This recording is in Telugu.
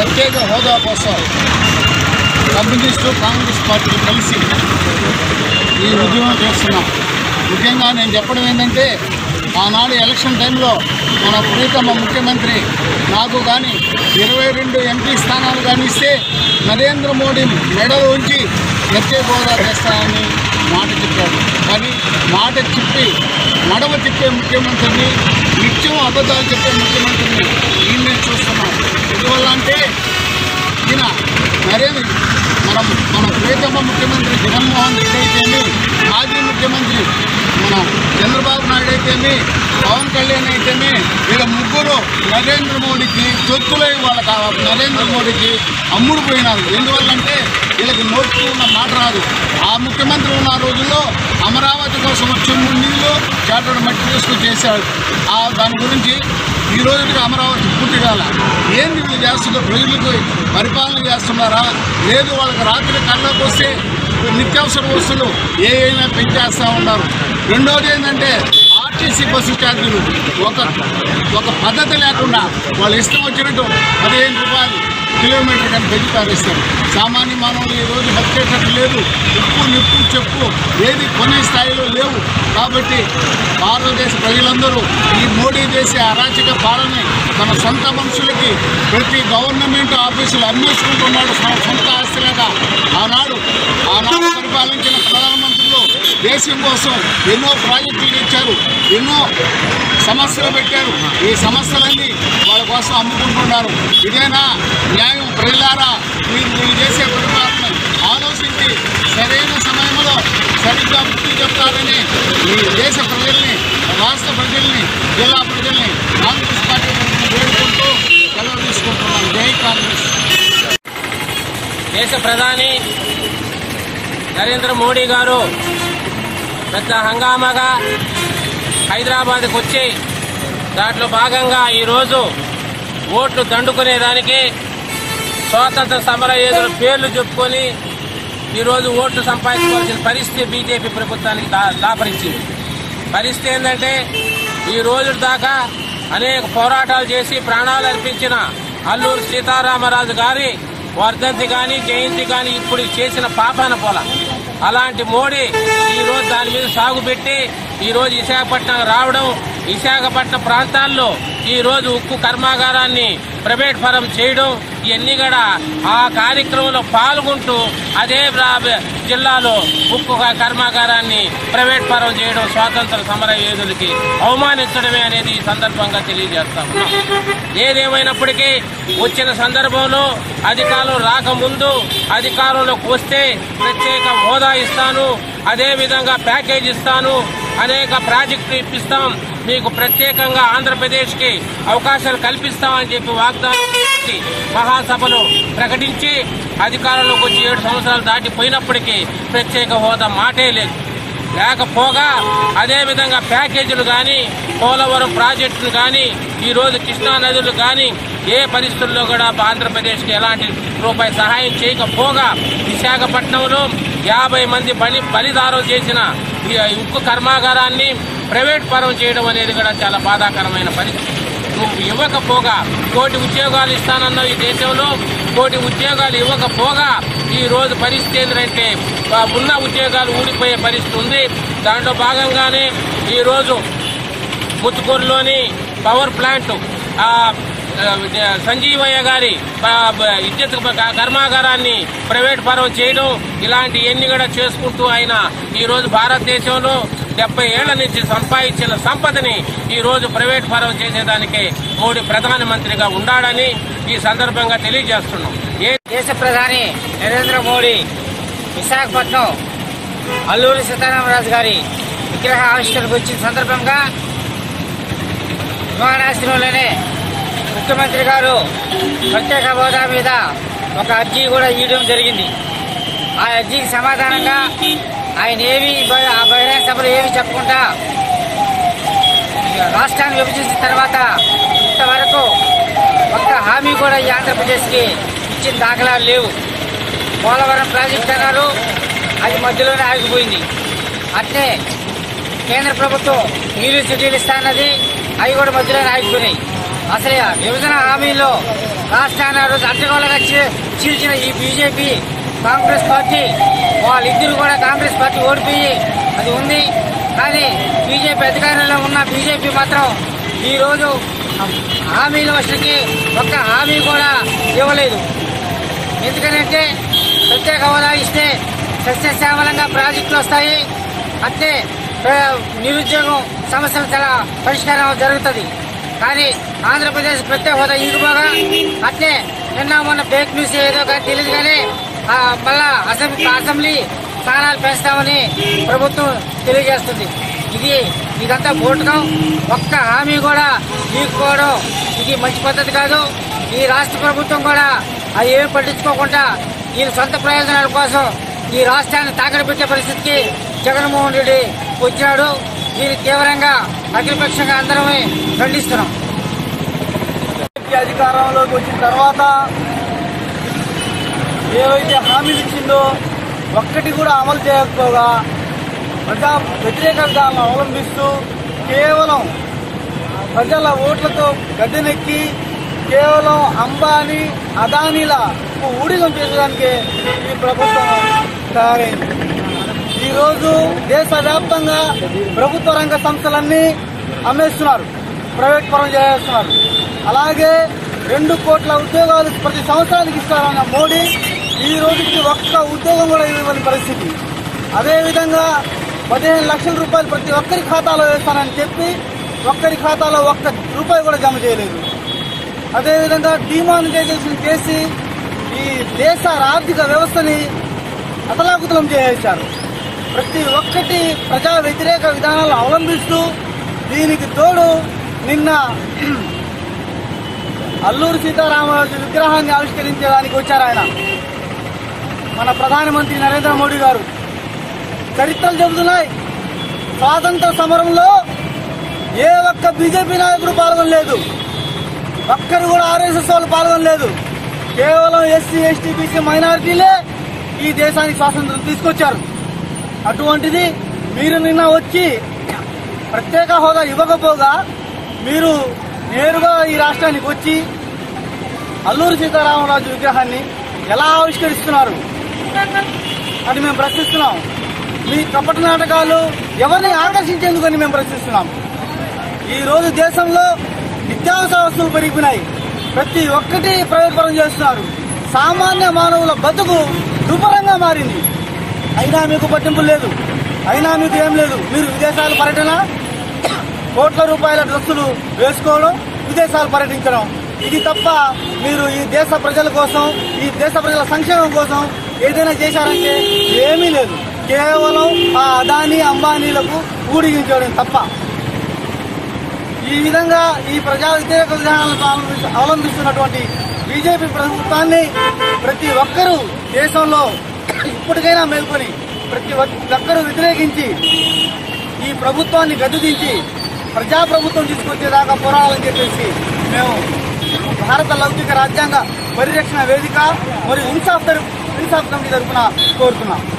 ప్రత్యేక హోదా కోసం కమ్యూనిస్టు కాంగ్రెస్ పార్టీలు కలిసి ఈ ఉద్యమం చేస్తున్నాం ముఖ్యంగా నేను చెప్పడం ఏంటంటే ఆనాడు ఎలక్షన్ టైంలో మన ప్రీతమ ముఖ్యమంత్రి నాకు కానీ ఇరవై రెండు ఎంపీ స్థానాలు కానీ ఇస్తే నరేంద్ర మోడీ మెడలో ఉంచి ప్రత్యేక హోదా తెస్తానని మాట చెప్పాడు కానీ మాట చెప్పి మడవ తిప్పే ముఖ్యమంత్రిని నిత్యం అబద్ధాలు చెప్పే ముఖ్యమంత్రిని ఈయన చూస్తున్నాం ఎందువల్ల అంటే ఈయన నరేంద్ర మనం మన ప్రియతమ ముఖ్యమంత్రి జగన్మోహన్ రెడ్డి అయితేమి మాజీ ముఖ్యమంత్రి మన చంద్రబాబు నాయుడు అయితేమి పవన్ కళ్యాణ్ అయితేమి వీళ్ళ ముగ్గురు నరేంద్ర మోడీకి తొత్తులై వాళ్ళ కా- నరేంద్ర మోడీకి అమ్ముడు పోయినారు ఎందువల్లంటే వీళ్ళకి నోటికి ఉన్న మాట రాదు ఆ ముఖ్యమంత్రి ఉన్న రోజుల్లో అమరావతి కోసం వచ్చే నీళ్ళు చాటడు మట్టి తీసుకుని చేశాడు ఆ దాని గురించి ఈ రోజుకి అమరావతి పూర్తి కాల ఏంది వీళ్ళు చేస్తుందో ప్రజలకు పరిపాలన చేస్తున్నారా లేదు వాళ్ళకి రాత్రి కళ్ళకు వస్తే నిత్యావసర వస్తువులు ఏ అయినా పెంచేస్తూ ఉన్నారు రెండోది ఏంటంటే ఆర్టీసీ బస్సు ఛార్జీలు ఒక ఒక పద్ధతి లేకుండా వాళ్ళు ఇష్టం వచ్చినట్టు పదిహేను రూపాయలు కిలోమీటర్ కానీ పెంచి పారేస్తారు సామాన్య మానవులు ఈ రోజు బతికేటట్టు లేదు ఉప్పు నిప్పు చెప్పు ఏది కొనే స్థాయిలో లేవు కాబట్టి భారతదేశ ప్రజలందరూ ఈ మోడీ చేసే అరాచక పాలన తన సొంత మనుషులకి ప్రతి గవర్నమెంట్ ఆఫీసులు అన్వేషించుకుంటున్నాడు తన సొంత ఆస్తిలాగా ఆనాడు ఆనాడు పరిపాలించిన ప్రధానమంత్రులు దేశం కోసం ఎన్నో ప్రాజెక్టులు ఇచ్చారు ఎన్నో సమస్యలు పెట్టారు ఈ సమస్యలన్నీ వాళ్ళ కోసం అమ్ముకుంటున్నారు ఇదేనా న్యాయం ప్రజలారా మీరు మీరు చేసే పరిపాలన ఆలోచించి సరైన సమయంలో సరిగ్గా బుద్ధి చెప్తారని ఈ దేశ ప్రజల్ని రాష్ట్ర ప్రజల్ని జిల్లా ప్రజల్ని కాంగ్రెస్ పార్టీ తరఫున వేడుకుంటూ సెలవు తీసుకుంటున్నాను జై కాంగ్రెస్ దేశ ప్రధాని నరేంద్ర మోడీ గారు పెద్ద హంగామాగా హైదరాబాద్కు వచ్చి దాంట్లో భాగంగా ఈరోజు ఓట్లు దండుకునేదానికి స్వాతంత్ర సమర యోధుల పేర్లు చెప్పుకొని ఈరోజు ఓట్లు సంపాదించుకోవాల్సిన పరిస్థితి బీజేపీ ప్రభుత్వానికి దా దాపరించింది పరిస్థితి ఏంటంటే ఈ రోజు దాకా అనేక పోరాటాలు చేసి ప్రాణాలు అర్పించిన అల్లూరు సీతారామరాజు గారి వర్ధంతి కానీ జయంతి కానీ ఇప్పుడు చేసిన పాపాన పొల అలాంటి మోడీ ఈ రోజు దాని మీద సాగు పెట్టి ఈ రోజు విశాఖపట్నం రావడం విశాఖపట్నం ప్రాంతాల్లో ఈ రోజు ఉక్కు కర్మాగారాన్ని ప్రైవేట్ పరం చేయడం ఇవన్నీ కూడా ఆ కార్యక్రమంలో పాల్గొంటూ అదే రా- జిల్లాలో ఉక్కు క- కర్మాగారాన్ని ప్రైవేట్ పరం చేయడం స్వాతంత్ర సమర యోధులకి అవమానించడమే అనేది ఈ సందర్భంగా తెలియజేస్తా ఉన్నాం ఏదేమైనప్పటికీ వచ్చిన సందర్భంలో అధికారం రాకముందు అధికారంలోకి వస్తే ప్రత్యేక హోదా ఇస్తాను అదే విధంగా ప్యాకేజ్ ఇస్తాను అనేక ప్రాజెక్టులు ఇప్పిస్తాం మీకు ప్రత్యేకంగా ఆంధ్రప్రదేశ్కి అవకాశాలు కల్పిస్తామని చెప్పి వాగ్దానం చేసి మహాసభలో ప్రకటించి అధికారంలోకి వచ్చి ఏడు సంవత్సరాలు దాటిపోయినప్పటికీ ప్రత్యేక హోదా మాటే లేదు లేకపోగా అదేవిధంగా ప్యాకేజీలు కానీ పోలవరం ప్రాజెక్టులు కానీ ఈ రోజు కృష్ణా నదులు కానీ ఏ పరిస్థితుల్లో కూడా ఆంధ్రప్రదేశ్కి ఎలాంటి రూపాయి సహాయం చేయకపోగా విశాఖపట్నంలో యాభై మంది బలి బలిదానం చేసిన ఈ ఉక్కు కర్మాగారాన్ని ప్రైవేట్ పరం చేయడం అనేది కూడా చాలా బాధాకరమైన పరిస్థితి నువ్వు ఇవ్వకపోగా కోటి ఉద్యోగాలు ఇస్తానన్నావు ఈ దేశంలో కోటి ఉద్యోగాలు ఇవ్వకపోగా ఈ రోజు పరిస్థితి ఏంటంటే ఆ ఉన్న ఉద్యోగాలు ఊడిపోయే పరిస్థితి ఉంది దాంట్లో భాగంగానే ఈ రోజు ముత్తుకూరులోని పవర్ ప్లాంట్ ఆ, ఆ, సంజీవయ్య గారి ఆ, బ- విద్యుత్ క- కర్మాగారాన్ని ప్రైవేట్ పరం చేయడం ఇలాంటి ఎన్ని కూడా చేసుకుంటూ ఆయన ఈ రోజు భారతదేశంలో డెబ్బై ఏళ్ల నుంచి సంపాదించిన సంపదని ఈ రోజు ప్రైవేట్ పరం చేసేదానికి మోడీ ప్రధానమంత్రిగా ఉండాలని ఈ సందర్భంగా తెలియజేస్తున్నాం ఏ దేశ ప్రధాని నరేంద్ర మోడీ విశాఖపట్నం అల్లూరి సీతారామరాజు గారి విగ్రహ ఆవిష్కరణకు వచ్చిన సందర్భంగా విమానాశ్రయంలోనే ముఖ్యమంత్రి గారు ప్రత్యేక హోదా మీద ఒక అర్జీ కూడా ఇవ్వడం జరిగింది ఆ అర్జీకి సమాధానంగా ఆయన ఏమి బ- ఆ బహిరంగ సభలో ఏమి చెప్పకుండా రాష్ట్రాన్ని విభజించిన తర్వాత ఇంతవరకు ఒక్క హామీ కూడా ఈ ఆంధ్రప్రదేశ్కి ఇచ్చిన దాఖలాలు లేవు పోలవరం ప్రాజెక్ట్ అన్నారు అది మధ్యలోనే ఆగిపోయింది అట్నే కేంద్ర ప్రభుత్వం నీళ్లు సిటీలు ఇస్తానన్నది అవి కూడా మధ్యలోనే ఆగిపోయినాయి అసలు ఆ విభజన హామీలో రాష్ట్రాన్ని ఆ రోజు అడ్డగోలుగా చీ- చీల్చిన ఈ బీజేపీ కాంగ్రెస్ పార్టీ వాళ్ళిద్దరు కూడా కాంగ్రెస్ పార్టీ ఓడిపోయి అది ఉంది కానీ బీజేపీ అధికారంలో ఉన్న బీజేపీ మాత్రం ఈ రోజు హామీల వర్షకి ఒక్క హామీ కూడా ఇవ్వలేదు ఎందుకనంటే ప్రత్యేక హోదా ఇస్తే సస్యశ్యామలంగా ప్రాజెక్టులు వస్తాయి అట్లే ఆ, నిరుద్యోగం సమస్యలు చాలా పరిష్కారం జరుగుతుంది కానీ ఆంధ్రప్రదేశ్ ప్రత్యేక హోదా ఇంకిపోగా అట్లే నిన్న మొన్న ఫేక్ న్యూస్ ఏదో కానీ తెలియదు కానీ ఆ, మళ్ళా అసెంబ్లీ అసెంబ్లీ స్థానాలు పెంచుతామని ప్రభుత్వం తెలియజేస్తుంది ఇది ఇదంతా బోటకం ఒక్క హామీ కూడా తీసుకోవడం ఇది మంచి పద్ధతి కాదు ఈ రాష్ట్ర ప్రభుత్వం కూడా అది ఏమి పట్టించుకోకుండా ఈయన సొంత ప్రయోజనాల కోసం ఈ రాష్ట్రాన్ని తాకడ పెట్టే పరిస్థితికి జగన్మోహన్ రెడ్డి వచ్చినాడు దీన్ని తీవ్రంగా అఖిలపక్షంగా అందరమే ఖండిస్తున్నాం బీజేపీ అధికారంలోకి వచ్చిన తర్వాత ఏవైతే హామీలు ఇచ్చిందో ఒక్కటి కూడా అమలు చేయకపోగా ప్రజా వ్యతిరేక విధానాలను అవలంబిస్తూ కేవలం ప్రజల ఓట్లతో గద్దెనెక్కి కేవలం అంబానీ అదానీల ఊడిగం చేసేదానికి ఈ ప్రభుత్వం తయారైంది ఈరోజు దేశవ్యాప్తంగా ప్రభుత్వ రంగ సంస్థలన్నీ అమ్మేస్తున్నారు ప్రైవేట్ పరం చేస్తున్నారు అలాగే రెండు కోట్ల ఉద్యోగాలు ప్రతి సంవత్సరానికి ఇస్తారన్న మోడీ ఈ రోజుకి ఒక్క ఉద్యోగం కూడా ఇవ్వని పరిస్థితి అదేవిధంగా పదిహేను లక్షల రూపాయలు ప్రతి ఒక్కరి ఖాతాలో వేస్తానని చెప్పి ఒక్కరి ఖాతాలో ఒక్క రూపాయి కూడా జమ చేయలేదు అదేవిధంగా డిమానిటైజేషన్ చేసి ఈ దేశ ఆర్థిక వ్యవస్థని అతలాకుతలం చేసేశారు ప్రతి ఒక్కటి ప్రజా వ్యతిరేక విధానాలు అవలంబిస్తూ దీనికి తోడు నిన్న అల్లూరు సీతారామరాజు విగ్రహాన్ని ఆవిష్కరించడానికి వచ్చారు ఆయన మన ప్రధానమంత్రి నరేంద్ర మోడీ గారు చరిత్రలు చెబుతున్నాయి స్వాతంత్ర సమరంలో ఏ ఒక్క బీజేపీ నాయకుడు పాల్గొనలేదు ఒక్కరు కూడా ఆర్ఎస్ఎస్ వాళ్ళు పాల్గొనలేదు కేవలం ఎస్సీ ఎస్టీ బీసీ మైనారిటీలే ఈ దేశానికి స్వాతంత్రం తీసుకొచ్చారు అటువంటిది మీరు నిన్న వచ్చి ప్రత్యేక హోదా ఇవ్వకపోగా మీరు నేరుగా ఈ రాష్ట్రానికి వచ్చి అల్లూరి సీతారామరాజు విగ్రహాన్ని ఎలా ఆవిష్కరిస్తున్నారు అని మేము ప్రశ్నిస్తున్నాం మీ కపట నాటకాలు ఎవరిని ఆకర్షించేందుకని మేము ప్రశ్నిస్తున్నాం ఈ రోజు దేశంలో నిత్యావసర వస్తువులు పెరిగిపోయినాయి ప్రతి ఒక్కటి ప్రైవేట్ పరం చేస్తున్నారు సామాన్య మానవుల బతుకు దుర్భరంగా మారింది అయినా మీకు పట్టింపు లేదు అయినా మీకు ఏం లేదు మీరు విదేశాల పర్యటన కోట్ల రూపాయల డ్రస్సులు వేసుకోవడం విదేశాలు పర్యటించడం ఇది తప్ప మీరు ఈ దేశ ప్రజల కోసం ఈ దేశ ప్రజల సంక్షేమం కోసం ఏదైనా చేశారంటే ఏమీ లేదు కేవలం ఆ అదానీ అంబానీలకు ఊడిగించడం తప్ప ఈ విధంగా ఈ ప్రజా వ్యతిరేక విధానాలను అవలంబి- అవలంబిస్తున్నటువంటి బీజేపీ ప్రభుత్వాన్ని ప్రతి ఒక్కరూ దేశంలో ఇప్పటికైనా మేల్కొని ప్రతి ఒక్కరూ వ్యతిరేకించి ఈ ప్రభుత్వాన్ని గద్దెదించి ప్రజాప్రభుత్వం తీసుకొచ్చేదాకా పోరాడాలని చెప్పేసి మేము భారత లౌకిక రాజ్యాంగ పరిరక్షణ వేదిక మరియు ఇన్సాఫ్ తరపు ఇన్సాఫ్ కమిటీ తరఫున కోరుతున్నాం